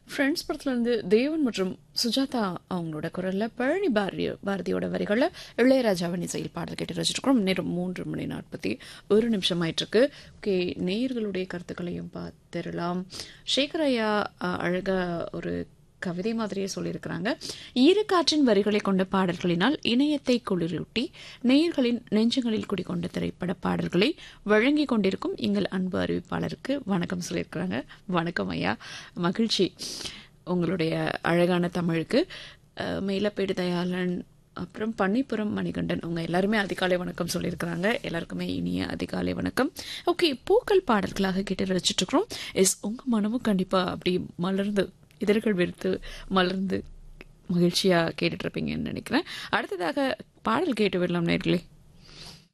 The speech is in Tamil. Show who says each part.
Speaker 1: ஃப்ரெண்ட்ஸ் படத்துலேருந்து தேவன் மற்றும் சுஜாதா அவங்களோட குரலில் பழனி பாரதி பாரதியோட வரிகளில் இளையராஜாவின் இசையில் பாடல் கேட்டு ரசிச்சிருக்கிறோம் நேரம் மூன்று மணி நாற்பத்தி ஒரு நிமிஷம் ஆயிட்டிருக்கு ஓகே நேயர்களுடைய கருத்துக்களையும் பார்த்துடலாம் சேகர் ஐயா அஹ், அழகா ஒரு கவிதை மாதிரியே சொல்லியிருக்கிறாங்க ஈரக்காற்றின் வரிகளை கொண்ட பாடல்களினால் இணையத்தை குளிரூட்டி நேயர்களின் நெஞ்சங்களில் குடிக்கொண்ட திரைப்பட பாடல்களை வழங்கி கொண்டிருக்கும் எங்கள் அன்பு அறிவிப்பாளருக்கு வணக்கம் சொல்லியிருக்கிறாங்க வணக்கம் ஐயா மகிழ்ச்சி உங்களுடைய அழகான தமிழுக்கு அஹ், மேலப்பேடு தயாளன் அப்புறம் பன்னிப்புரம் மணிகண்டன் அவங்க எல்லாருமே அதிகாலை வணக்கம் சொல்லியிருக்கிறாங்க எல்லாருக்குமே இனிய அதிகாலை வணக்கம் ஓகே பூக்கள் பாடல்களாக கேட்டு ரசிச்சுட்டு இருக்கிறோம் எஸ் உங்க மனமும் கண்டிப்பா அப்படி மலர்ந்து இதழ்கள் வெறுத்து மலர்ந்து மகிழ்ச்சியா கேட்டுட்டு இருப்பீங்கன்னு நினைக்கிறேன் அடுத்ததாக பாடல் கேட்டு விடலாம் நேர்களே